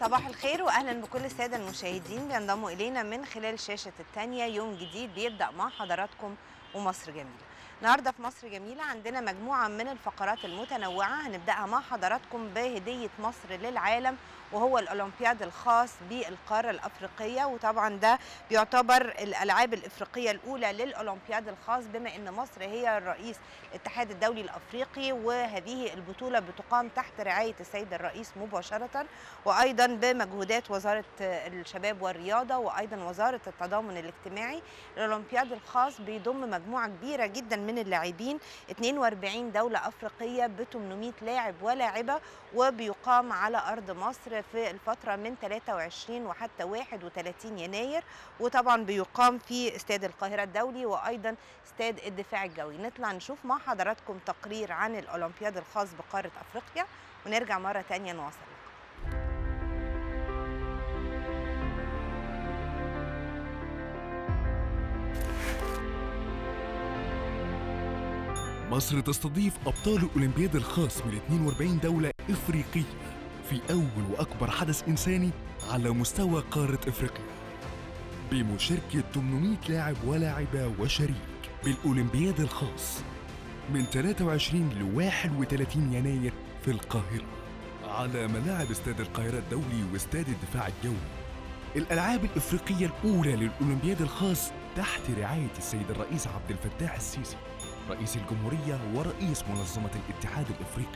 صباح الخير واهلا بكل الساده المشاهدين بينضموا الينا من خلال شاشه الثانيه يوم جديد بيبدا مع حضراتكم ومصر جميله النهارده في مصر جميله عندنا مجموعه من الفقرات المتنوعه هنبداها مع حضراتكم بهديه مصر للعالم وهو الاولمبياد الخاص بالقاره الافريقيه وطبعا ده بيعتبر الالعاب الافريقيه الاولى للاولمبياد الخاص بما ان مصر هي الرئيس الاتحاد الدولي الافريقي وهذه البطوله بتقام تحت رعايه السيد الرئيس مباشره وايضا بمجهودات وزاره الشباب والرياضه وايضا وزاره التضامن الاجتماعي الاولمبياد الخاص بيضم مجموعه كبيره جدا من اللاعبين 42 دوله افريقيه ب 800 لاعب ولاعبه وبيقام على ارض مصر في الفتره من 23 وحتى 31 يناير وطبعا بيقام في استاد القاهره الدولي وايضا استاد الدفاع الجوي نطلع نشوف مع حضراتكم تقرير عن الاولمبياد الخاص بقاره افريقيا ونرجع مره ثانيه نواصل مصر تستضيف أبطال الأولمبياد الخاص من 42 دولة إفريقية في أول وأكبر حدث إنساني على مستوى قارة إفريقيا بمشاركة 800 لاعب ولاعبة وشريك بالأولمبياد الخاص من 23 ل 31 يناير في القاهرة على ملاعب استاد القاهرة الدولي واستاد الدفاع الجوي الألعاب الإفريقية الأولى للأولمبياد الخاص تحت رعاية السيد الرئيس عبد الفتاح السيسي رئيس الجمهورية ورئيس منظمة الاتحاد الإفريقي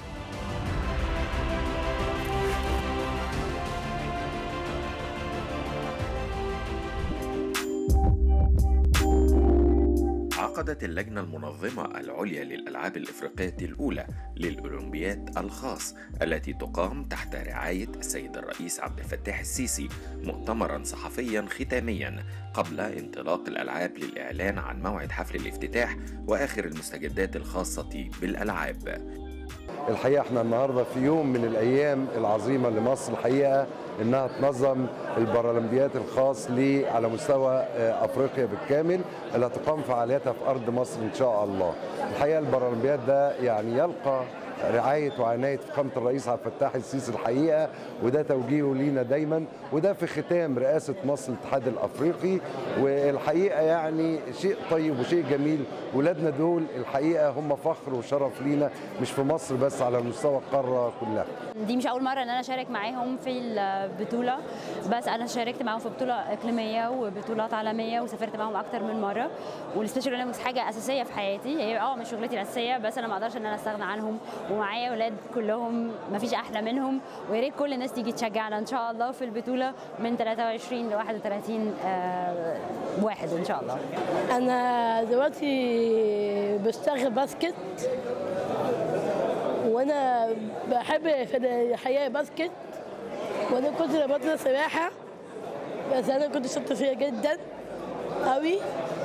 عقدت اللجنة المنظمة العليا للألعاب الإفريقية الأولى للأولمبياد الخاص التي تقام تحت رعاية السيد الرئيس عبد الفتاح السيسي مؤتمرا صحفيا ختاميا قبل انطلاق الألعاب للإعلان عن موعد حفل الافتتاح وآخر المستجدات الخاصة بالألعاب الحقيقه احنا النهارده في يوم من الايام العظيمه لمصر الحقيقه انها تنظم البارالمبيات الخاص لي على مستوى افريقيا بالكامل اللي هتقام فعالياتها في ارض مصر ان شاء الله. الحقيقه البارالمبيات ده يعني يلقى رعايه وعنايه فخامه الرئيس عبد الفتاح السيسي الحقيقه وده توجيهه لينا دايما وده في ختام رئاسه مصر الاتحاد الافريقي والحقيقه يعني شيء طيب وشيء جميل ولادنا دول الحقيقه هم فخر وشرف لينا مش في مصر بس على مستوى القاره كلها. دي مش اول مره ان انا اشارك معاهم في البطوله بس انا شاركت معاهم في بطوله اقليميه وبطولات عالميه وسافرت معاهم اكتر من مره والسبيشال اولمبيكس حاجه اساسيه في حياتي هي اه مش شغلتي الاساسيه بس انا ما اقدرش ان انا استغنى عنهم ومعايا اولاد كلهم ما فيش احلى منهم ويا ريت كل الناس تيجي تشجعنا ان شاء الله في البطوله من 23 ل 31 آه واحد ان شاء الله انا دلوقتي بشتغل باسكت وانا بحب في الحياه باسكت وانا كنت بطلع سباحه بس انا كنت شاطره فيها جدا قوي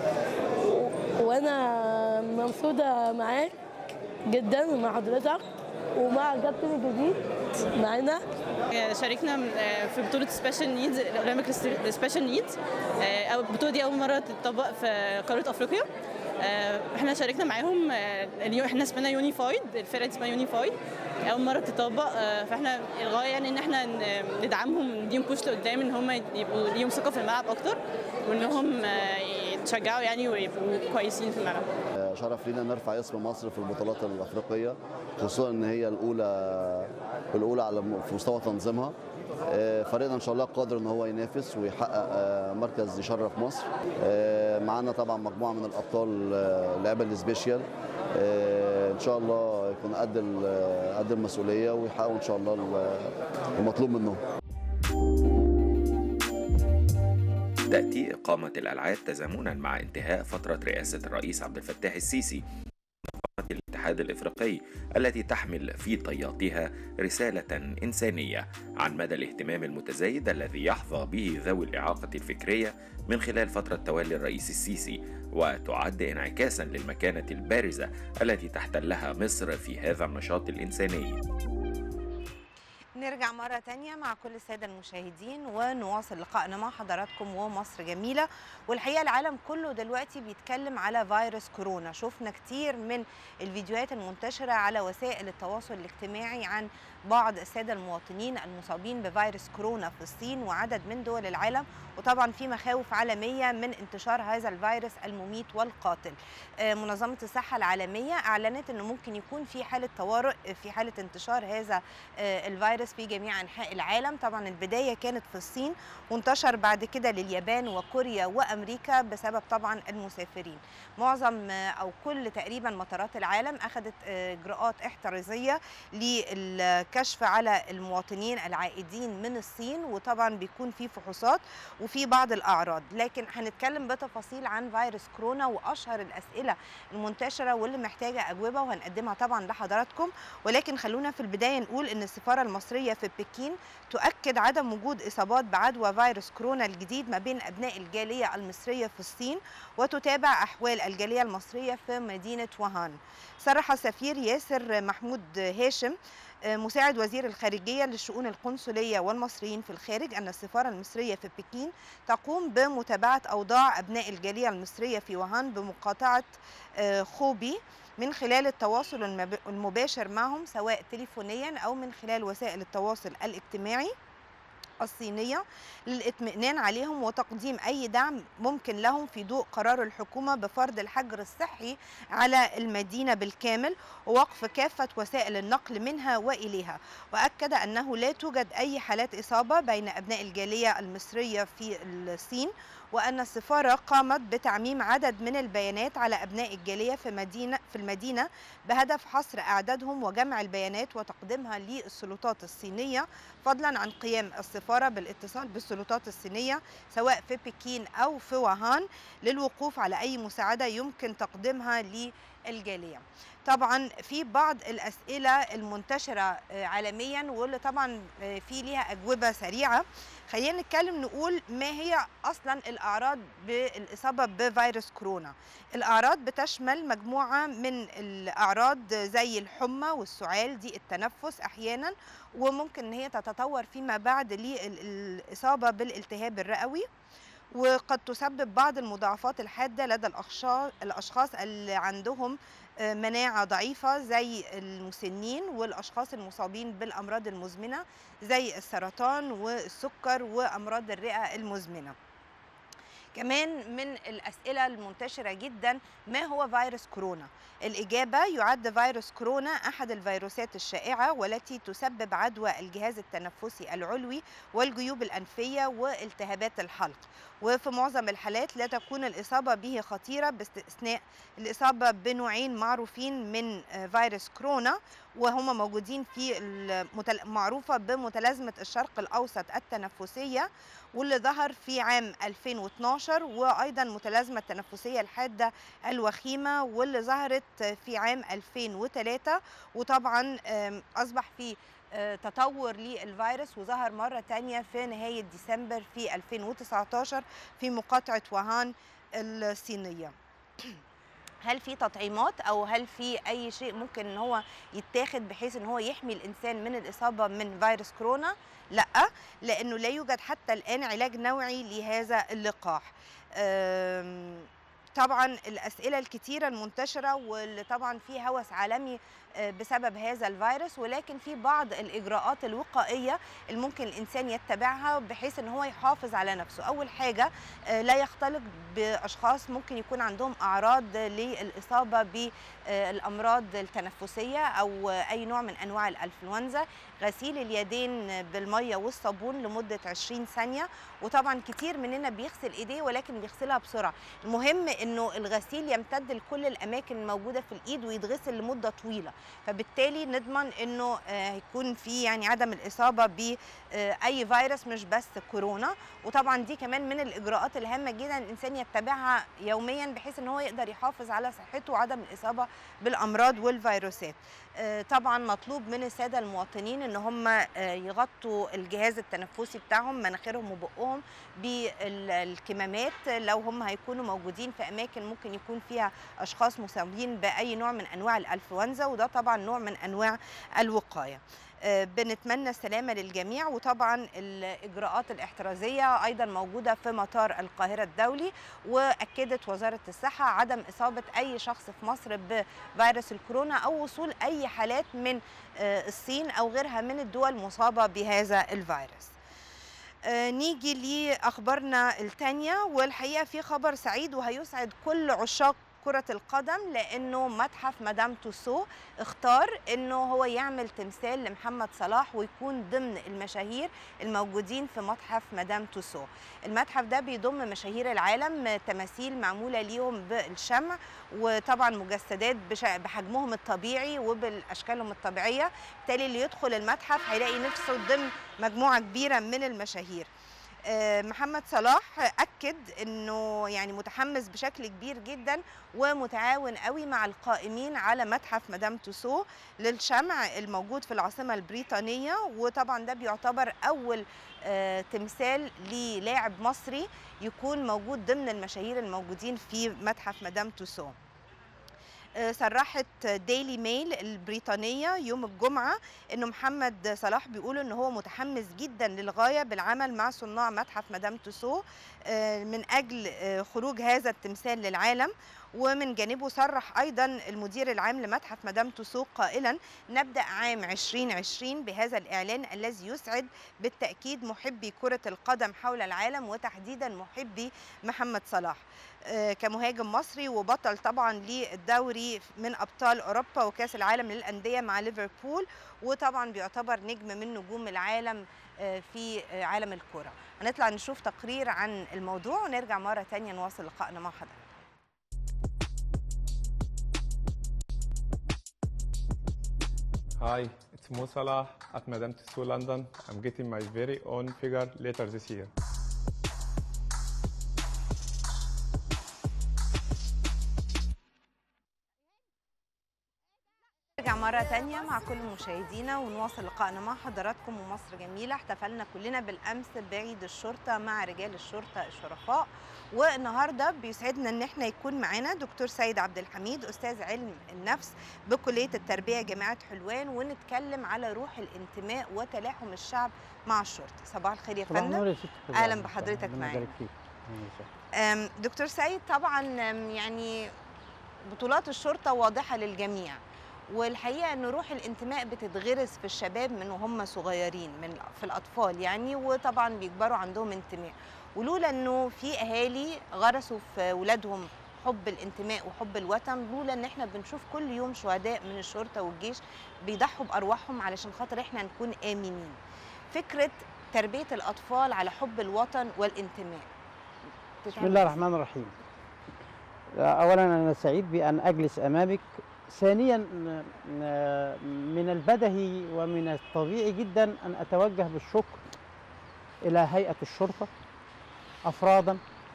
وانا مبسوطه معاك جدا مع حضرتك ومع الكابتن الجديد معانا شاركنا في بطولة سبيشال نيدز الأولمبيك سبيشال نيدز البطولة دي أول مرة تطبق في قارة أفريقيا احنا شاركنا معاهم اليوم احنا اسمنا يونيفايد الفرقه دي اسمها يونيفايد اول مره تطبق فاحنا الغايه يعني ان احنا ندعمهم نديهم بوش لقدام ان هم يبقوا ليهم ثقه في الملعب اكتر وانهم يتشجعوا يعني ويبقوا كويسين في الملعب شرف لينا نرفع اسم مصر في البطولات الافريقيه خصوصا ان هي الاولى الاولى على في مستوى تنظيمها فريقنا ان شاء الله قادر ان هو ينافس ويحقق مركز يشرف مصر معانا طبعا مجموعه من الابطال لعبه السبيشال ان شاء الله يكون قد قد المسؤوليه ويحققوا ان شاء الله المطلوب منهم تأتي إقامة الألعاب تزامنا مع انتهاء فترة رئاسة الرئيس عبد الفتاح السيسي الاتحاد الافريقي التي تحمل في طياتها رساله انسانيه عن مدى الاهتمام المتزايد الذي يحظى به ذوي الاعاقه الفكريه من خلال فتره تولي الرئيس السيسي وتعد انعكاسا للمكانه البارزه التي تحتلها مصر في هذا النشاط الانساني نرجع مرة تانية مع كل السادة المشاهدين ونواصل لقائنا مع حضراتكم ومصر جميلة والحقيقة العالم كله دلوقتي بيتكلم على فيروس كورونا شفنا كتير من الفيديوهات المنتشرة على وسائل التواصل الاجتماعي عن بعض السادة المواطنين المصابين بفيروس كورونا في الصين وعدد من دول العالم وطبعا في مخاوف عالمية من انتشار هذا الفيروس المميت والقاتل آه، منظمة الصحة العالمية أعلنت أنه ممكن يكون في حالة طوارئ في حالة انتشار هذا آه، الفيروس في جميع أنحاء العالم طبعا البداية كانت في الصين وانتشر بعد كده لليابان وكوريا وأمريكا بسبب طبعا المسافرين معظم آه، أو كل تقريبا مطارات العالم أخذت آه، إجراءات احترازية للكشف على المواطنين العائدين من الصين وطبعا بيكون في فحوصات وفي بعض الأعراض لكن هنتكلم بتفاصيل عن فيروس كورونا وأشهر الأسئلة المنتشرة واللي محتاجة أجوبة وهنقدمها طبعا لحضراتكم ولكن خلونا في البداية نقول إن السفارة المصرية في بكين تؤكد عدم وجود إصابات بعدوى فيروس كورونا الجديد ما بين أبناء الجالية المصرية في الصين وتتابع أحوال الجالية المصرية في مدينة وهان صرح سفير ياسر محمود هاشم آه، مساعد وزير الخارجية للشؤون القنصلية والمصريين في الخارج أن السفارة المصرية في بكين تقوم بمتابعة أوضاع أبناء الجالية المصرية في وهان بمقاطعة آه، خوبي من خلال التواصل المب- المباشر معهم سواء تليفونيا أو من خلال وسائل التواصل الاجتماعي الصينية للإطمئنان عليهم وتقديم أي دعم ممكن لهم في ضوء قرار الحكومة بفرض الحجر الصحي على المدينة بالكامل ووقف كافة وسائل النقل منها وإليها وأكد أنه لا توجد أي حالات إصابة بين أبناء الجالية المصرية في الصين وأن السفارة قامت بتعميم عدد من البيانات على أبناء الجالية في مدينة في المدينة بهدف حصر أعدادهم وجمع البيانات وتقديمها للسلطات الصينية فضلا عن قيام السفارة بالاتصال بالسلطات الصينية سواء في بكين أو في وهان للوقوف على أي مساعدة يمكن تقديمها للجالية طبعا في بعض الأسئلة المنتشرة آه، عالميا واللي طبعا آه، في ليها أجوبة سريعة خلينا نتكلم نقول ما هي أصلا الأعراض بالإصابة بفيروس كورونا الأعراض بتشمل مجموعة من الأعراض زي الحمى والسعال دي التنفس أحيانا وممكن ان هي تتطور فيما بعد للإصابة بالالتهاب الرئوي وقد تسبب بعض المضاعفات الحادة لدى الأخشا- الأشخاص اللي عندهم آه، مناعة ضعيفة زي المسنين والأشخاص المصابين بالأمراض المزمنة زي السرطان والسكر وأمراض الرئة المزمنة كمان من الأسئلة المنتشرة جدا ما هو فيروس كورونا؟ الإجابة يعد فيروس كورونا أحد الفيروسات الشائعة والتي تسبب عدوى الجهاز التنفسي العلوي والجيوب الأنفية والتهابات الحلق وفي معظم الحالات لا تكون الإصابة به خطيرة باستثناء الإصابة بنوعين معروفين من آه، فيروس كورونا وهما موجودين في المتل- معروفة بمتلازمة الشرق الأوسط التنفسية واللي ظهر في عام 2012 وأيضا متلازمة التنفسية الحادة الوخيمة واللي ظهرت في عام 2003 وطبعا آم، أصبح في آه، تطور للفيروس وظهر مرة تانية في نهاية ديسمبر في 2019 في مقاطعة وهان الصينية هل في تطعيمات او هل في اي شيء ممكن ان هو يتاخد بحيث ان هو يحمي الانسان من الاصابه من فيروس كورونا لا لانه لا يوجد حتى الان علاج نوعي لهذا اللقاح أم، طبعا الاسئله الكتيره المنتشره واللي طبعا في هوس عالمي آه، بسبب هذا الفيروس ولكن في بعض الاجراءات الوقائيه اللي ممكن الانسان يتبعها بحيث ان هو يحافظ على نفسه اول حاجه آه، لا يختلط باشخاص ممكن يكون عندهم اعراض للاصابه بالامراض التنفسيه او اي نوع من انواع الانفلونزا غسيل اليدين بالميه والصابون لمده 20 ثانيه وطبعا كتير مننا بيغسل ايديه ولكن بيغسلها بسرعه المهم انه الغسيل يمتد لكل الاماكن الموجوده في الايد ويتغسل لمده طويله فبالتالي نضمن انه آه، هيكون في يعني عدم الاصابه باي فيروس مش بس كورونا وطبعا دي كمان من الاجراءات الهامه جدا الانسان يتبعها يوميا بحيث ان هو يقدر يحافظ على صحته وعدم الاصابه بالامراض والفيروسات آه، طبعا مطلوب من الساده المواطنين ان هم آه، يغطوا الجهاز التنفسي بتاعهم مناخيرهم وبقهم بالكمامات لو هم هيكونوا موجودين في اماكن ممكن يكون فيها اشخاص مصابين باي نوع من انواع الانفلونزا وده طبعا نوع من انواع الوقايه آه، بنتمنى السلامة للجميع وطبعا الإجراءات الاحترازية أيضا موجودة في مطار القاهرة الدولي وأكدت وزارة الصحة عدم إصابة أي شخص في مصر بفيروس الكورونا أو وصول أي حالات من آه، الصين أو غيرها من الدول مصابة بهذا الفيروس آه، نيجي لأخبارنا التانية والحقيقة في خبر سعيد وهيسعد كل عشاق كرة القدم لأنه متحف مدام توسو اختار أنه هو يعمل تمثال لمحمد صلاح ويكون ضمن المشاهير الموجودين في متحف مدام توسو المتحف ده بيضم مشاهير العالم تماثيل معمولة ليهم بالشمع وطبعا مجسدات بش- بحجمهم الطبيعي وبالأشكالهم الطبيعية بالتالي اللي يدخل المتحف هيلاقي نفسه ضمن مجموعة كبيرة من المشاهير آه، محمد صلاح اكد انه يعني متحمس بشكل كبير جدا ومتعاون قوي مع القائمين على متحف مدام توسو للشمع الموجود في العاصمه البريطانيه وطبعا ده بيعتبر اول آه، تمثال للاعب مصري يكون موجود ضمن المشاهير الموجودين في متحف مدام توسو آه، صرحت ديلي ميل البريطانية يوم الجمعة انه محمد صلاح بيقول ان هو متحمس جدا للغاية بالعمل مع صناع متحف مدام توسو آه، من اجل آه، خروج هذا التمثال للعالم ومن جانبه صرح ايضا المدير العام لمتحف مدام توسو قائلا نبدا عام 2020 بهذا الاعلان الذي يسعد بالتاكيد محبي كره القدم حول العالم وتحديدا محبي محمد صلاح آه، كمهاجم مصري وبطل طبعا للدوري من ابطال اوروبا وكاس العالم للانديه مع ليفربول وطبعا بيعتبر نجم من نجوم العالم آه، في آه، عالم الكره هنطلع نشوف تقرير عن الموضوع ونرجع مره تانية نواصل لقائنا مع حضرتك Hi, it's Mo Salah at Madame Tussauds London. I'm getting my very own figure later this year. نرجع مرة تانية مع كل مشاهدينا ونواصل لقائنا مع حضراتكم ومصر جميلة احتفلنا كلنا بالأمس بعيد الشرطة مع رجال الشرطة الشرفاء والنهارده بيسعدنا ان احنا يكون معانا دكتور سيد عبد الحميد استاذ علم النفس بكليه التربيه جامعه حلوان ونتكلم على روح الانتماء وتلاحم الشعب مع الشرطه صباح الخير يا صباح فندم النور يا ست كلها. أهلاً بحضرتك ربنا معانا. يبارك فيك. أهلاً وسهلاً. أم، دكتور سيد طبعا أم، يعني بطولات الشرطة واضحة للجميع والحقيقة أن روح الانتماء بتتغرس في الشباب من وهم صغيرين من في الأطفال يعني وطبعا بيكبروا عندهم انتماء ولولا أنه في أهالي غرسوا في ولادهم حب الانتماء وحب الوطن لولا ان احنا بنشوف كل يوم شهداء من الشرطه والجيش بيضحوا بارواحهم علشان خاطر احنا نكون امنين فكره تربيه الاطفال على حب الوطن والانتماء بسم الله الرحمن الرحيم اولا انا سعيد بان اجلس امامك ثانيا م- من البدهي ومن الطبيعي جدا ان اتوجه بالشكر الى هيئه الشرطه افرادا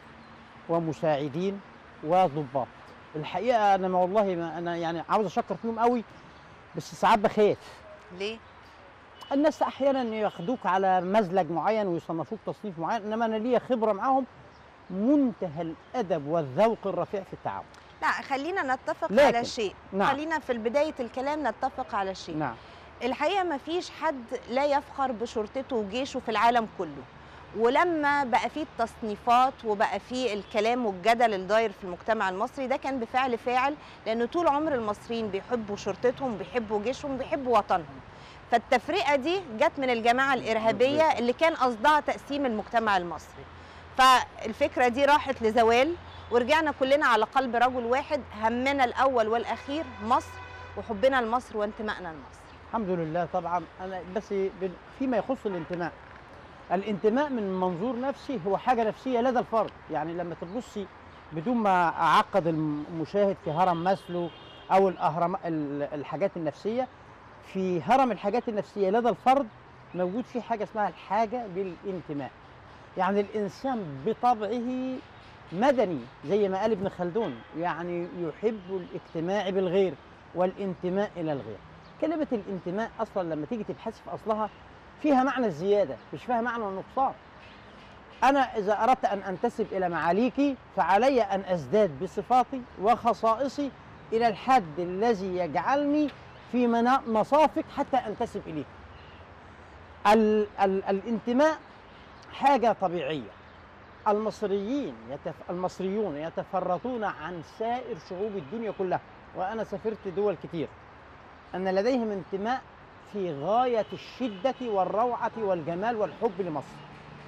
ومساعدين وضباط الحقيقه انا ما والله ما انا يعني عاوز اشكر فيهم قوي بس ساعات بخاف ليه الناس احيانا ياخدوك على مزلج معين ويصنفوك تصنيف معين انما انا ليا خبره معاهم منتهى الادب والذوق الرفيع في التعامل لا خلينا نتفق لكن- على شيء نعم. خلينا في بدايه الكلام نتفق على شيء نعم الحقيقه ما فيش حد لا يفخر بشرطته وجيشه في العالم كله ولما بقى فيه التصنيفات وبقى فيه الكلام والجدل الداير في المجتمع المصري ده كان بفعل فاعل لان طول عمر المصريين بيحبوا شرطتهم بيحبوا جيشهم بيحبوا وطنهم فالتفرقه دي جت من الجماعه الارهابيه اللي كان قصدها تقسيم المجتمع المصري فالفكره دي راحت لزوال ورجعنا كلنا على قلب رجل واحد همنا الاول والاخير مصر وحبنا لمصر وانتمائنا لمصر الحمد لله طبعا انا بس بال- فيما يخص الانتماء الانتماء من منظور نفسي هو حاجه نفسيه لدى الفرد يعني لما تبصي بدون ما اعقد المشاهد في هرم ماسلو او الاهرام ال- الحاجات النفسيه في هرم الحاجات النفسيه لدى الفرد موجود فيه حاجه اسمها الحاجه بالانتماء يعني الانسان بطبعه مدني زي ما قال ابن خلدون يعني يحب الاجتماع بالغير والانتماء الى الغير كلمة الانتماء أصلا لما تيجي تبحث في أصلها فيها معنى الزيادة مش فيها معنى النقصان انا اذا اردت ان انتسب الى معاليك فعلي ان ازداد بصفاتي وخصائصي الى الحد الذي يجعلني في منا- مصافك حتى انتسب اليك ال ال الانتماء حاجه طبيعيه المصريين يتف... المصريون يتفرطون عن سائر شعوب الدنيا كلها وانا سافرت دول كتير ان لديهم انتماء في غايه الشده والروعه والجمال والحب لمصر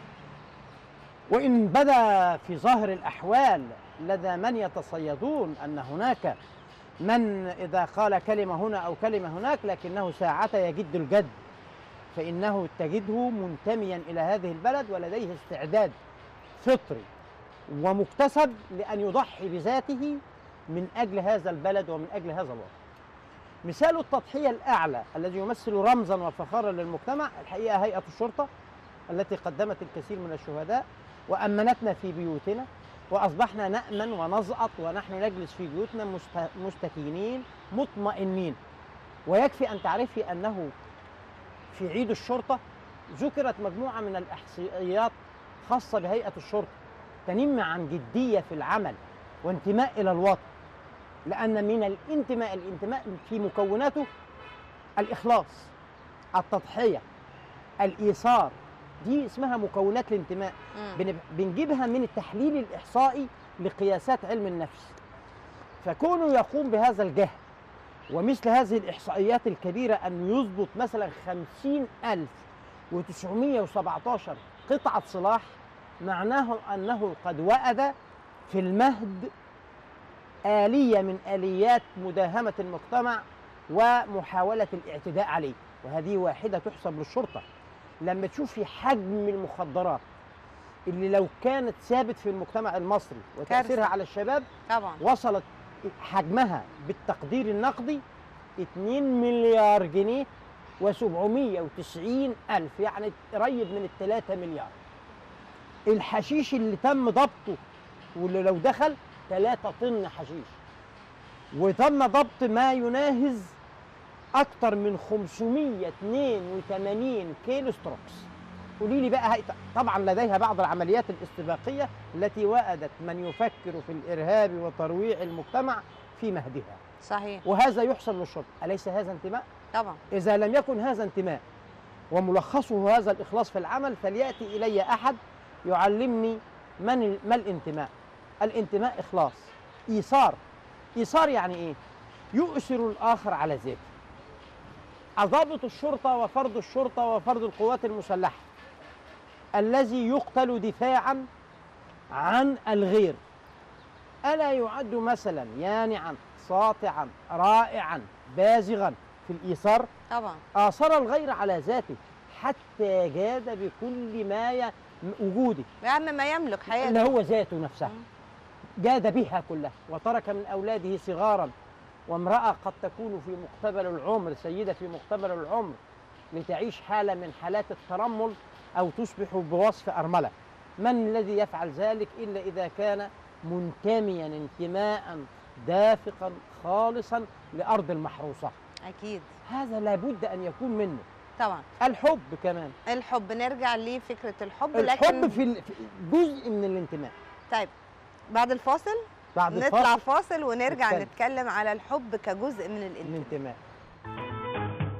وان بدا في ظاهر الاحوال لدى من يتصيدون ان هناك من اذا قال كلمه هنا او كلمه هناك لكنه ساعه يجد الجد فانه تجده منتميا الى هذه البلد ولديه استعداد فطري ومكتسب لان يضحي بذاته من اجل هذا البلد ومن اجل هذا الوطن. مثال التضحيه الاعلى الذي يمثل رمزا وفخارا للمجتمع الحقيقه هيئه الشرطه التي قدمت الكثير من الشهداء وامنتنا في بيوتنا واصبحنا نامن ونزأط ونحن نجلس في بيوتنا مست- مستكينين مطمئنين ويكفي ان تعرفي انه في عيد الشرطه ذكرت مجموعه من الاحصائيات خاصه بهيئه الشرطه تنم عن جديه في العمل وانتماء الى الوطن لان من الانتماء الانتماء في مكوناته الاخلاص التضحيه الايثار دي اسمها مكونات الانتماء مم. بن- بنجيبها من التحليل الإحصائي لقياسات علم النفس فكونه يقوم بهذا الجهد ومثل هذه الإحصائيات الكبيرة أن يضبط مثلا خمسين ألف وتسعمية وسبعتاشر قطعة سلاح معناه أنه قد وأد في المهد آلية من آليات مداهمة المجتمع ومحاولة الاعتداء عليه وهذه واحدة تحسب للشرطة لما تشوفي حجم المخدرات اللي لو كانت ثابت في المجتمع المصري وتأثيرها كارثة. على الشباب طبعا وصلت حجمها بالتقدير النقدي 2 مليار جنيه و790 ألف يعني قريب من الثلاثة مليار الحشيش اللي تم ضبطه واللي لو دخل 3 طن حشيش وتم ضبط ما يناهز أكثر من 582 كيلو ستروكس قولي لي بقى هي طبعا لديها بعض العمليات الاستباقيه التي وأدت من يفكر في الارهاب وترويع المجتمع في مهدها صحيح وهذا يحسن للشرطه اليس هذا انتماء طبعا اذا لم يكن هذا انتماء وملخصه هذا الاخلاص في العمل فلياتي الي احد يعلمني من ما الانتماء الانتماء اخلاص ايثار ايثار يعني ايه يؤثر الاخر على ذاته ضابط الشرطه وفرد الشرطه وفرد القوات المسلحه الذي يقتل دفاعا عن الغير الا يعد مثلا يانعا ساطعا رائعا بازغا في الايثار طبعا آثر الغير على ذاته حتى جاد بكل ما ي... وجوده بأهم ما يملك حياته اللي هو ذاته نفسها مم. جاد بها كلها وترك من أولاده صغارا وامرأة قد تكون في مقتبل العمر سيدة في مقتبل العمر لتعيش حالة من حالات الترمل أو تصبح بوصف أرملة من الذي يفعل ذلك إلا إذا كان منتميا انتماء دافقا خالصا لأرض المحروسة أكيد هذا لابد أن يكون منه طبعا الحب كمان الحب نرجع لفكرة الحب الحب لكن في ال- في جزء من الانتماء طيب بعد الفاصل بعد نطلع الفاصل فاصل ونرجع نتكلم. نتكلم على الحب كجزء من الانتماء الانتماء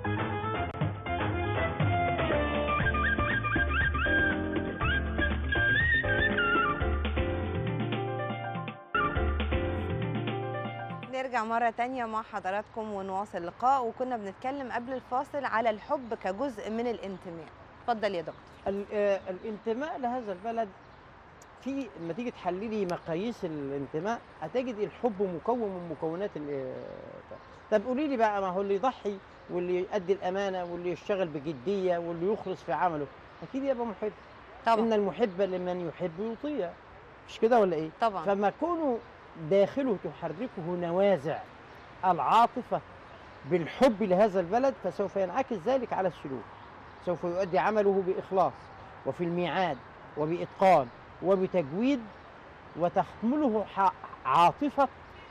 نرجع مرة تانية مع حضراتكم ونواصل اللقاء وكنا بنتكلم قبل الفاصل على الحب كجزء من الانتماء اتفضل يا دكتور ال- آه، الانتماء لهذا البلد في لما تيجي تحللي مقاييس الانتماء هتجد الحب مكون من مكونات ال- آه، طب قولي لي بقى ما هو اللي يضحي واللي يؤدي الامانه واللي يشتغل بجديه واللي يخلص في عمله اكيد يبقى محب ان طبعا المحب لمن يحب يطيع مش كده ولا ايه طبعا فما كونه داخله تحركه نوازع العاطفة بالحب لهذا البلد فسوف ينعكس ذلك على السلوك سوف يؤدي عمله بإخلاص وفي الميعاد وبإتقان وبتجويد وتحمله ح- عاطفة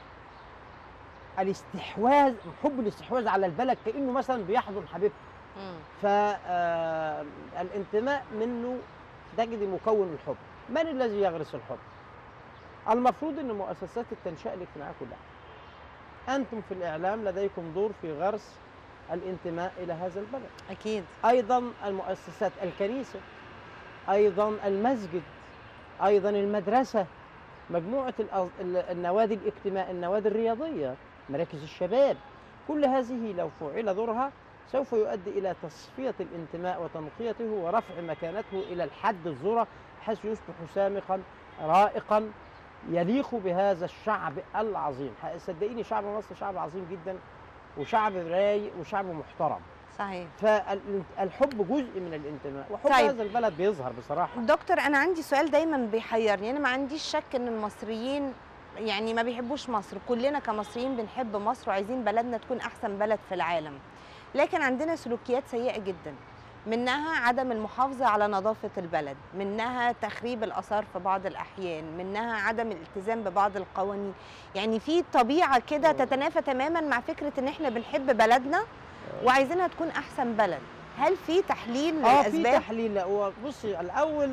الاستحواذ حب الاستحواذ على البلد كأنه مثلا بيحضن حبيبته مم. فالانتماء منه تجد مكون الحب من الذي يغرس الحب المفروض ان مؤسسات التنشئه الاجتماعيه كلها انتم في الاعلام لديكم دور في غرس الانتماء الى هذا البلد اكيد ايضا المؤسسات الكنيسه ايضا المسجد ايضا المدرسه مجموعه الأص- ال- النوادي الاجتماع النوادي الرياضيه مراكز الشباب كل هذه لو فعل دورها سوف يؤدي الى تصفيه الانتماء وتنقيته ورفع مكانته الى الحد الذرة حيث يصبح سامقا رائقا يليق بهذا الشعب العظيم صدقيني شعب مصر شعب عظيم جدا وشعب رايق وشعب محترم صحيح فالحب جزء من الانتماء وحب طيب. هذا البلد بيظهر بصراحه دكتور انا عندي سؤال دايما بيحيرني انا ما عنديش شك ان المصريين يعني ما بيحبوش مصر كلنا كمصريين بنحب مصر وعايزين بلدنا تكون احسن بلد في العالم لكن عندنا سلوكيات سيئه جدا منها عدم المحافظه على نظافه البلد منها تخريب الاثار في بعض الاحيان منها عدم الالتزام ببعض القوانين يعني في طبيعه كده تتنافى تماما مع فكره ان احنا بنحب بلدنا وعايزينها تكون احسن بلد هل في تحليل اه في للاسباب تحليل لا هو بصي الاول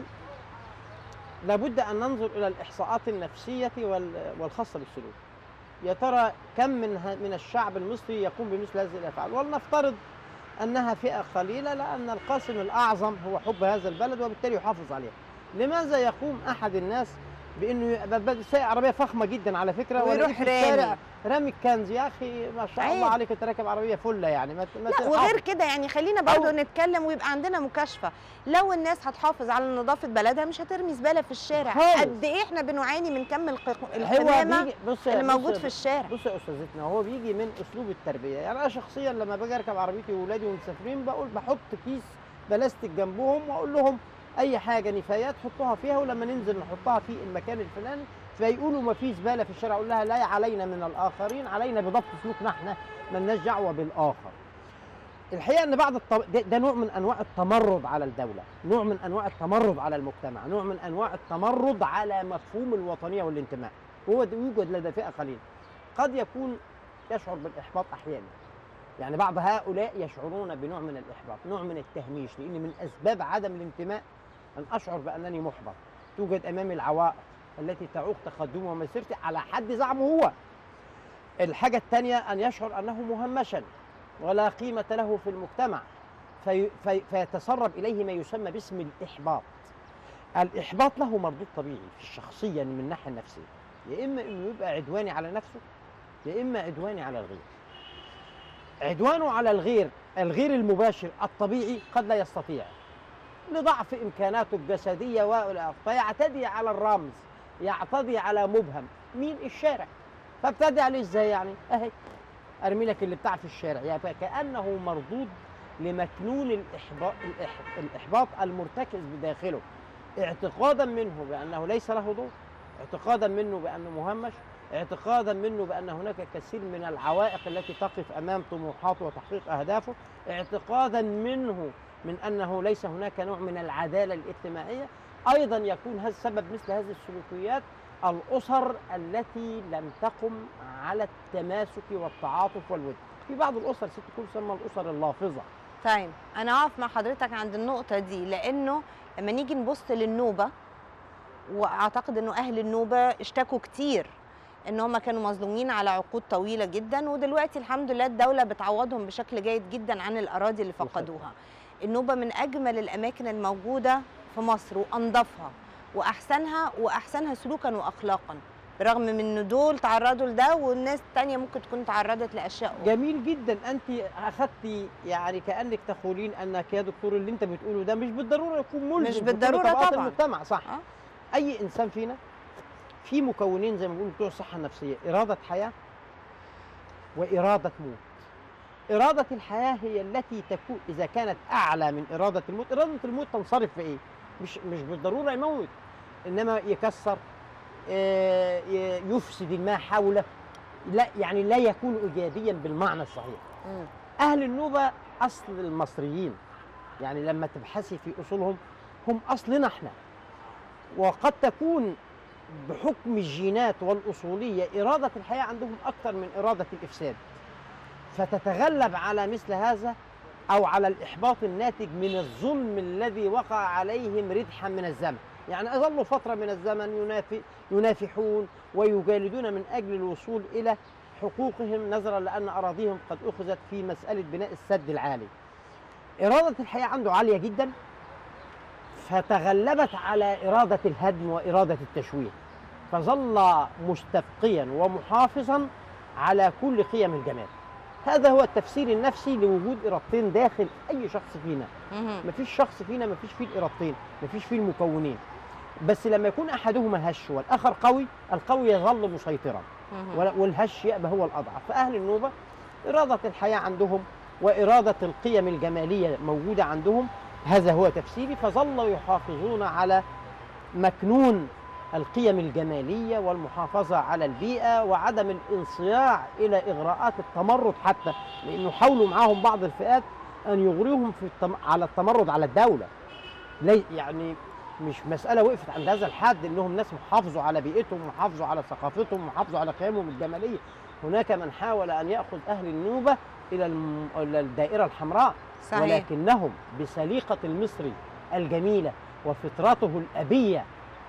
لابد ان ننظر الى الاحصاءات النفسيه وال- والخاصه بالسلوك يا ترى كم من ه- من الشعب المصري يقوم بمثل هذه الافعال ولنفترض انها فئه قليله لان القاسم الاعظم هو حب هذا البلد وبالتالي يحافظ عليها لماذا يقوم احد الناس بانه يبقى ب- سايق عربيه فخمه جدا على فكره ويروح ويروح في الشارع رامي. رامي الكنز يا اخي ما شاء الله عيب. عليك انت راكب عربيه فله يعني ما ت- ما لا تحافظ. وغير كده يعني خلينا برضو أو- نتكلم ويبقى عندنا مكاشفه لو الناس هتحافظ على نظافه بلدها مش هترمي زباله في الشارع خالص. قد ايه احنا بنعاني من كم الق- هو القمامه بيجي بص اللي بص- موجود في الشارع بص يا استاذتنا هو بيجي من اسلوب التربيه يعني انا شخصيا لما باجي اركب عربيتي واولادي ومسافرين بقول بحط كيس بلاستيك جنبهم واقول لهم اي حاجه نفايات حطوها فيها ولما ننزل نحطها في المكان الفلاني فيقولوا ما في زباله في الشارع اقول لها لا علينا من الاخرين علينا بضبط سلوكنا احنا ملناش دعوه بالاخر الحقيقه ان بعض الطب... ده, ده نوع من انواع التمرد على الدوله نوع من انواع التمرد على المجتمع نوع من انواع التمرد على مفهوم الوطنيه والانتماء وهو ده يوجد لدى فئه قليله قد يكون يشعر بالاحباط احيانا يعني بعض هؤلاء يشعرون بنوع من الاحباط نوع من التهميش لان من اسباب عدم الانتماء ان اشعر بانني محبط توجد امامي العوائق التي تعوق تقدمي ومسيرتي على حد زعمه هو الحاجه الثانيه ان يشعر انه مهمشا ولا قيمه له في المجتمع في في فيتسرب اليه ما يسمى باسم الاحباط الاحباط له مردود طبيعي في الشخصيه من الناحيه النفسيه يا اما انه يبقى عدواني على نفسه يا اما عدواني على الغير عدوانه على الغير الغير المباشر الطبيعي قد لا يستطيع لضعف امكاناته الجسديه و فيعتدي على الرمز يعتدي على مبهم مين الشارع فابتدي عليه ازاي يعني اهي ارمي لك اللي بتاع في الشارع يعني كانه مردود لمكنون الاحباط الإح- الاحباط المرتكز بداخله اعتقادا منه بانه ليس له دور اعتقادا منه بانه مهمش اعتقادا منه بان هناك كثير من العوائق التي تقف امام طموحاته وتحقيق اهدافه اعتقادا منه من انه ليس هناك نوع من العداله الاجتماعيه ايضا يكون هذا سبب مثل هذه السلوكيات الاسر التي لم تقم على التماسك والتعاطف والود في بعض الاسر ست تكون تسمى الاسر اللافظه طيب انا هقف مع حضرتك عند النقطه دي لانه لما نيجي نبص للنوبه واعتقد انه اهل النوبه اشتكوا كتير ان هم كانوا مظلومين على عقود طويله جدا ودلوقتي الحمد لله الدوله بتعوضهم بشكل جيد جدا عن الاراضي اللي فقدوها النوبه من اجمل الاماكن الموجوده في مصر وانظفها واحسنها واحسنها سلوكا واخلاقا برغم من ان دول تعرضوا لده والناس التانية ممكن تكون تعرضت لاشياء أخرى. جميل جدا انت اخذتي يعني كانك تقولين انك يا دكتور اللي انت بتقوله ده مش بالضروره يكون ملزم مش في كل بالضرورة طبقات طبعاً. المجتمع صح آه. اي انسان فينا في مكونين زي ما بيقولوا بتوع الصحه النفسيه اراده حياه واراده موت اراده الحياه هي التي تكون اذا كانت اعلى من اراده الموت اراده الموت تنصرف في ايه مش مش بالضروره يموت انما يكسر آه، ي- يفسد ما حوله لا يعني لا يكون ايجابيا بالمعنى الصحيح مم. اهل النوبه اصل المصريين يعني لما تبحثي في اصولهم هم اصلنا احنا وقد تكون بحكم الجينات والاصوليه اراده الحياه عندهم اكثر من اراده الافساد فتتغلب على مثل هذا او على الاحباط الناتج من الظلم الذي وقع عليهم ردحا من الزمن يعني ظلوا فتره من الزمن ينافي ينافحون ويجالدون من اجل الوصول الى حقوقهم نظرا لان اراضيهم قد اخذت في مساله بناء السد العالي اراده الحياه عنده عاليه جدا فتغلبت على اراده الهدم واراده التشويه فظل مستبقيا ومحافظا على كل قيم الجمال هذا هو التفسير النفسي لوجود ارادتين داخل اي شخص فينا مهم. مفيش شخص فينا مفيش فيه الارادتين مفيش فيه المكونين بس لما يكون احدهما هش والاخر قوي القوي يظل مسيطرا مهم. ولا- والهش يأبى هو الاضعف فاهل النوبه اراده الحياه عندهم واراده القيم الجماليه موجوده عندهم هذا هو تفسيري فظلوا يحافظون على مكنون القيم الجماليه والمحافظه على البيئه وعدم الانصياع الى اغراءات التمرد حتى لانه حاولوا معاهم بعض الفئات ان يغريهم في التم... على التمرد على الدوله لي يعني مش مساله وقفت عند هذا الحد انهم ناس محافظوا على بيئتهم محافظوا على ثقافتهم محافظوا على قيمهم الجماليه هناك من حاول ان ياخذ اهل النوبه الى الم... الى الدائره الحمراء صحيح ولكنهم بسليقه المصري الجميله وفطرته الابيه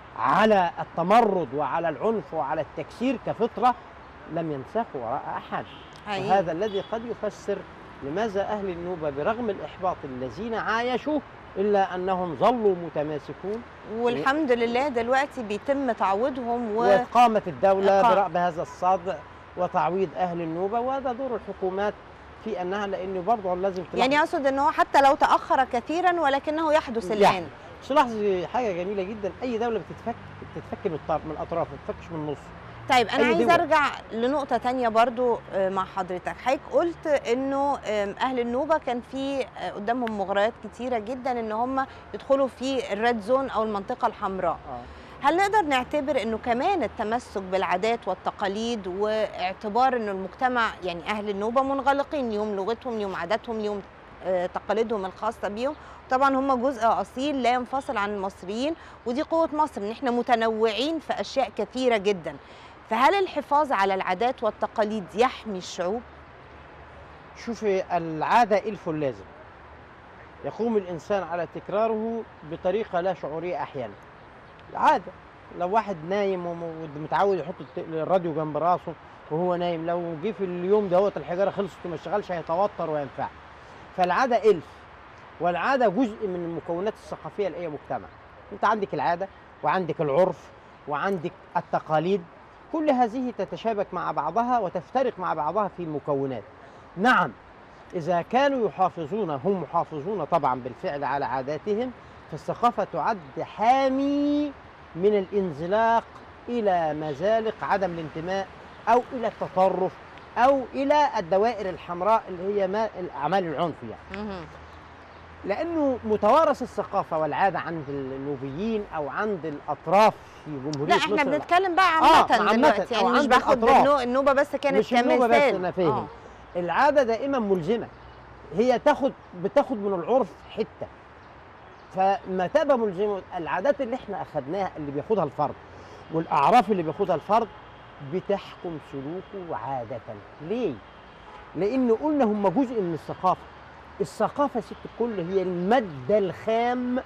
على التمرد وعلى العنف وعلى التكسير كفطره لم ينساقوا وراء احد حقيقي. وهذا الذي قد يفسر لماذا أهل النوبة برغم الإحباط الذين عايشوا إلا أنهم ظلوا متماسكون والحمد لله دلوقتي بيتم تعويضهم و... وإقامة الدولة إقامة. برأب هذا الصدع وتعويض أهل النوبة وهذا دور الحكومات في أنها لأنه برضه لازم تلاحظ يعني اقصد ان هو حتى لو تاخر كثيرا ولكنه يحدث الان يحدث. بس لاحظي حاجة جميلة جدا أي دولة بتتفك بتتفك من الطرف من الأطراف ما بتتفكش من النص طيب انا أي عايزه دول. ارجع لنقطه تانية برضو آه، مع حضرتك حضرتك قلت انه آم، اهل النوبه كان في آه، قدامهم مغريات كتيره جدا ان هم يدخلوا في الريد زون او المنطقه الحمراء آه. هل نقدر نعتبر انه كمان التمسك بالعادات والتقاليد واعتبار انه المجتمع يعني اهل النوبه منغلقين ليهم لغتهم ليهم عاداتهم ليهم آه، تقاليدهم الخاصه بيهم طبعا هم جزء اصيل لا ينفصل عن المصريين ودي قوه مصر ان احنا متنوعين في اشياء كثيره جدا فهل الحفاظ على العادات والتقاليد يحمي الشعوب شوفي العادة إلف لازم يقوم الإنسان على تكراره بطريقة لا شعورية أحيانا عادة لو واحد نايم وم- ومتعود يحط الت- الراديو جنب راسه وهو نايم لو جه في اليوم دهوت الحجارة خلصت وما اشتغلش هيتوتر وينفع فالعادة إلف والعادة جزء من المكونات الثقافية لأي مجتمع أنت عندك العادة وعندك العرف وعندك التقاليد كل هذه تتشابك مع بعضها وتفترق مع بعضها في مكونات نعم إذا كانوا يحافظون هم محافظون طبعا بالفعل على عاداتهم فالثقافة تعد حامي من الانزلاق إلى مزالق عدم الانتماء أو إلى التطرف أو إلى الدوائر الحمراء اللي هي ما أعمال العنف يعني مهم. لأنه متوارث الثقافة والعادة عند النوبيين أو عند الأطراف في جمهورية لا احنا مصر بنتكلم بقى آه، عامه عامة، دلوقتي يعني أو مش عند باخد الأطراف. النو- النوبه بس كانت مش النوبة بس كمثال أنا فاهم آه. العادة دائما ملزمة هي تاخد بتاخد من العرف حتة فما تبقى ملزمة العادات اللي احنا أخدناها اللي بياخدها الفرد والأعراف اللي بياخدها الفرد بتحكم سلوكه عادة ليه؟ لأن قلنا هم جزء من الثقافة الثقافة ست الكل هي المادة الخام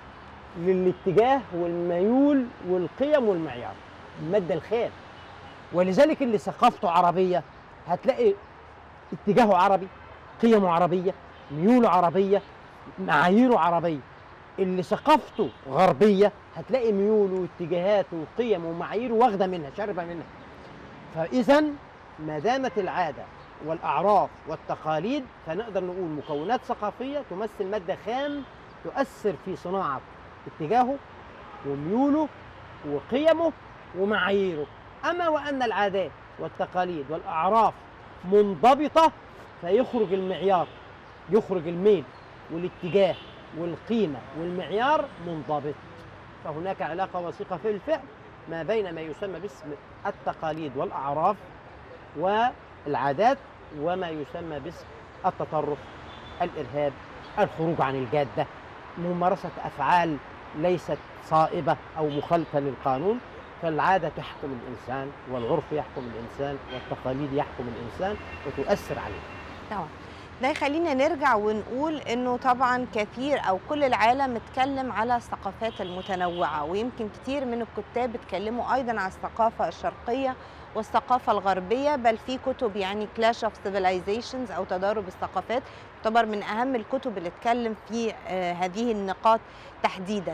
للاتجاه والميول والقيم والمعيار المادة الخام ولذلك اللي ثقافته عربية هتلاقي اتجاهه عربي قيمه عربية ميوله عربية معاييره عربية اللي ثقافته غربية هتلاقي ميوله واتجاهاته وقيمه ومعاييره واخدة منها شاربة منها فإذا ما دامت العادة والأعراف والتقاليد فنقدر نقول مكونات ثقافية تمثل مادة خام تؤثر في صناعة اتجاهه وميوله وقيمه ومعاييره أما وأن العادات والتقاليد والأعراف منضبطة فيخرج المعيار يخرج الميل والاتجاه والقيمة والمعيار منضبط فهناك علاقة وثيقة في الفعل ما بين ما يسمى باسم التقاليد والأعراف والعادات وما يسمى باسم التطرف الإرهاب الخروج عن الجادة ممارسة أفعال ليست صائبة أو مخالفة للقانون فالعادة تحكم الإنسان والعرف يحكم الإنسان والتقاليد يحكم الإنسان وتؤثر عليه طبعا ده يخلينا نرجع ونقول انه طبعا كثير او كل العالم اتكلم على الثقافات المتنوعه ويمكن كتير من الكتاب اتكلموا ايضا على الثقافه الشرقيه والثقافه الغربيه بل في كتب يعني كلاش اوف سيفيلايزيشنز او تضارب الثقافات تعتبر من اهم الكتب اللي اتكلم في آه هذه النقاط تحديدا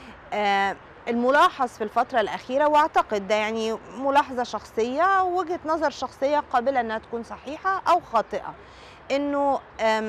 آه الملاحظ في الفترة الأخيرة وأعتقد ده يعني ملاحظة شخصية وجهة نظر شخصية قابلة أنها تكون صحيحة أو خاطئة انه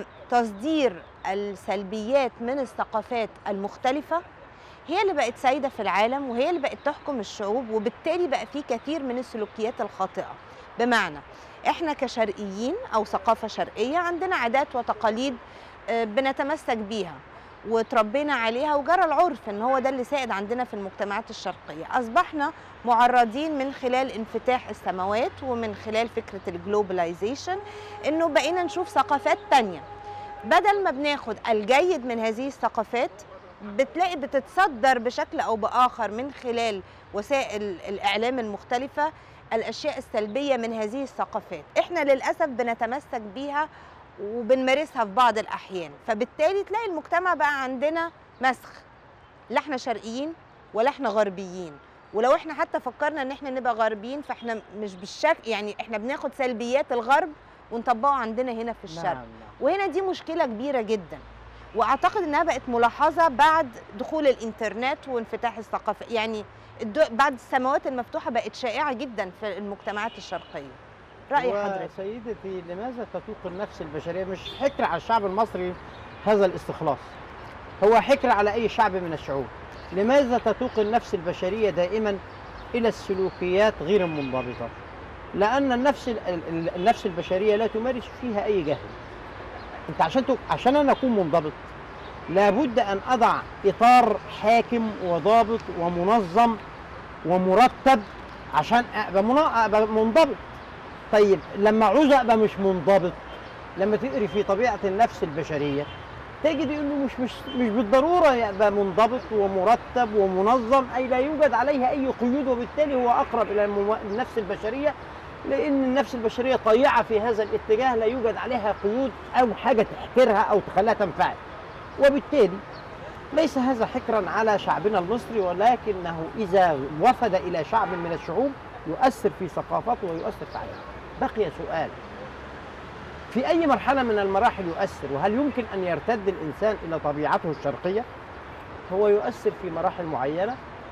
تصدير السلبيات من الثقافات المختلفه هي اللي بقت سايده في العالم وهي اللي بقت تحكم الشعوب وبالتالي بقى في كثير من السلوكيات الخاطئه بمعنى احنا كشرقيين او ثقافه شرقيه عندنا عادات وتقاليد بنتمسك بيها وتربينا عليها وجرى العرف ان هو ده اللي سائد عندنا في المجتمعات الشرقيه اصبحنا معرضين من خلال انفتاح السماوات ومن خلال فكره الجلوبلايزيشن انه بقينا نشوف ثقافات تانية بدل ما بناخد الجيد من هذه الثقافات بتلاقي بتتصدر بشكل او باخر من خلال وسائل الاعلام المختلفه الاشياء السلبيه من هذه الثقافات احنا للاسف بنتمسك بيها وبنمارسها في بعض الاحيان فبالتالي تلاقي المجتمع بقى عندنا مسخ لا احنا شرقيين ولا احنا غربيين ولو احنا حتى فكرنا ان احنا نبقى غربيين فاحنا مش بالشكل يعني احنا بناخد سلبيات الغرب ونطبقه عندنا هنا في الشرق نعم. وهنا دي مشكله كبيره جدا واعتقد انها بقت ملاحظه بعد دخول الانترنت وانفتاح الثقافه يعني الدو... بعد السماوات المفتوحه بقت شائعه جدا في المجتمعات الشرقيه راي حضرتك سيدتي لماذا تتوق النفس البشريه مش حكر على الشعب المصري هذا الاستخلاص هو حكر على اي شعب من الشعوب لماذا تتوق النفس البشريه دائما الى السلوكيات غير المنضبطه لان النفس النفس البشريه لا تمارس فيها اي جهل انت عشان تك... عشان انا اكون منضبط لابد ان اضع اطار حاكم وضابط ومنظم ومرتب عشان ابقى, منا... أبقى منضبط طيب لما عاوز ابقى مش منضبط لما تقري في طبيعه النفس البشريه تجد انه مش مش مش بالضروره يبقى منضبط ومرتب ومنظم اي لا يوجد عليها اي قيود وبالتالي هو اقرب الى المو... النفس البشريه لان النفس البشريه طيعه في هذا الاتجاه لا يوجد عليها قيود او حاجه تحكرها او تخليها تنفعل وبالتالي ليس هذا حكرا على شعبنا المصري ولكنه اذا وفد الى شعب من الشعوب يؤثر في ثقافته ويؤثر في عاداته بقي سؤال في أي مرحلة من المراحل يؤثر وهل يمكن أن يرتد الإنسان إلى طبيعته الشرقية؟ هو يؤثر في مراحل معينة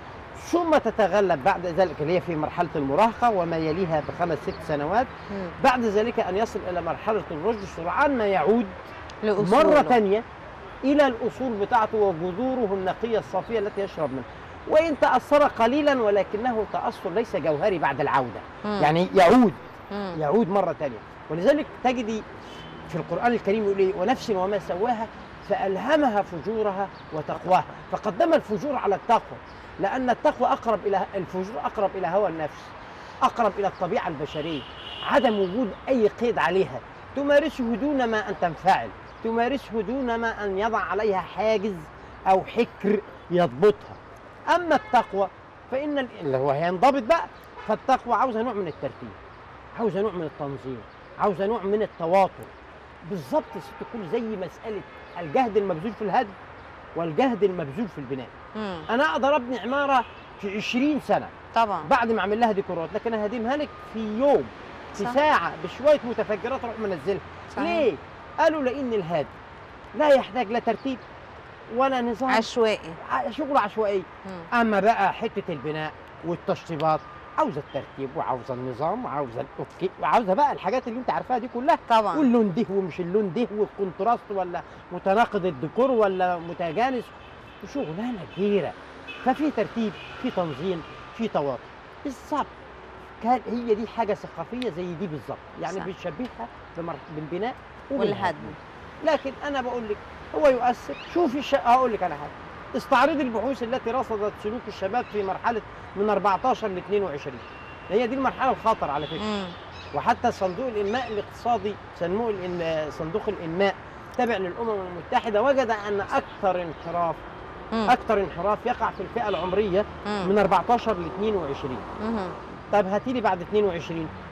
ثم تتغلب بعد ذلك اللي هي في مرحلة المراهقة وما يليها بخمس ست سنوات مم. بعد ذلك أن يصل إلى مرحلة الرشد سرعان ما يعود لأصوله. مرة ثانية إلى الأصول بتاعته وجذوره النقية الصافية التي يشرب منها وإن تأثر قليلا ولكنه تأثر ليس جوهري بعد العودة مم. يعني يعود مم. يعود مرة ثانية ولذلك تجدي في القرآن الكريم يقول إيه ونفس وما سواها فألهمها فجورها وتقواها فقدم الفجور على التقوى لأن التقوى أقرب إلى الفجور أقرب إلى هوى النفس أقرب إلى الطبيعة البشرية عدم وجود أي قيد عليها تمارسه دون ما أن تنفعل تمارسه دون ما أن يضع عليها حاجز أو حكر يضبطها أما التقوى فإن ال- اللي هو هينضبط بقى فالتقوى عاوزة نوع من الترتيب عاوزة نوع من التنظيم عاوزة نوع من التواطؤ بالظبط يا ست الكل زي مسألة الجهد المبذول في الهدم والجهد المبذول في البناء مم. أنا أقدر أبني عمارة في 20 سنة طبعا بعد ما أعمل لها ديكورات لكن أهدمها لك في يوم في صح. ساعة بشوية متفجرات أروح منزلها صحيح. ليه؟ قالوا لأن الهادم لا يحتاج لا ترتيب ولا نظام عشوائي ع- شغل عشوائي مم. اما بقى حته البناء والتشطيبات عاوزه الترتيب وعاوزه النظام وعاوزه الاوكي وعاوزه بقى الحاجات اللي انت عارفاها دي كلها طبعا واللون ده ومش اللون ده والكونتراست ولا متناقض الديكور ولا متجانس وشغلانه كبيره ففي ترتيب في تنظيم في تواطؤ بالظبط كان هي دي حاجه ثقافيه زي دي بالظبط يعني صح. بنشبهها بمر... بالبناء والهدم لكن انا بقول لك هو يؤثر شوفي الش... هقول لك على حاجه استعرضي البحوث التي رصدت سلوك الشباب في مرحله من 14 ل 22 هي دي المرحله الخطر على فكره مم. وحتى صندوق الانماء الاقتصادي صندوق الإن... صندوق الانماء تابع للامم المتحده وجد ان اكثر انحراف مم. اكثر انحراف يقع في الفئه العمريه مم. من 14 ل 22 مم. طب هاتي لي بعد 22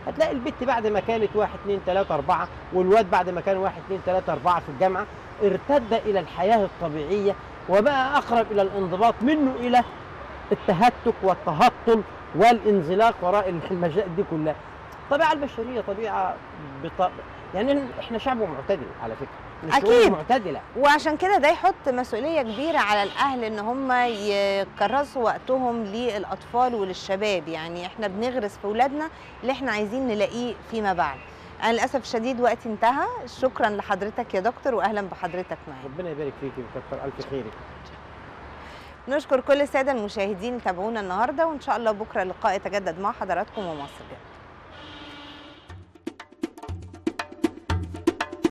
هتلاقي البت بعد ما كانت واحد اتنين تلاته اربعه والواد بعد ما كان واحد اتنين تلاته اربعه في الجامعه ارتد الى الحياه الطبيعيه وبقى اقرب الى الانضباط منه الى التهتك والتهطل والانزلاق وراء المجال دي كلها الطبيعه البشريه طبيعه بط... يعني احنا شعب معتدل على فكره الشعوب أكيد. معتدله وعشان كده ده يحط مسؤوليه كبيره على الاهل ان هم يكرسوا وقتهم للاطفال وللشباب يعني احنا بنغرس في اولادنا اللي احنا عايزين نلاقيه فيما بعد انا للاسف الشديد وقتي انتهى شكرا لحضرتك يا دكتور واهلا بحضرتك معايا ربنا يبارك فيك ويكتر الف خيرك نشكر كل الساده المشاهدين اللي تابعونا النهارده وان شاء الله بكره اللقاء يتجدد مع حضراتكم ومصر جميلة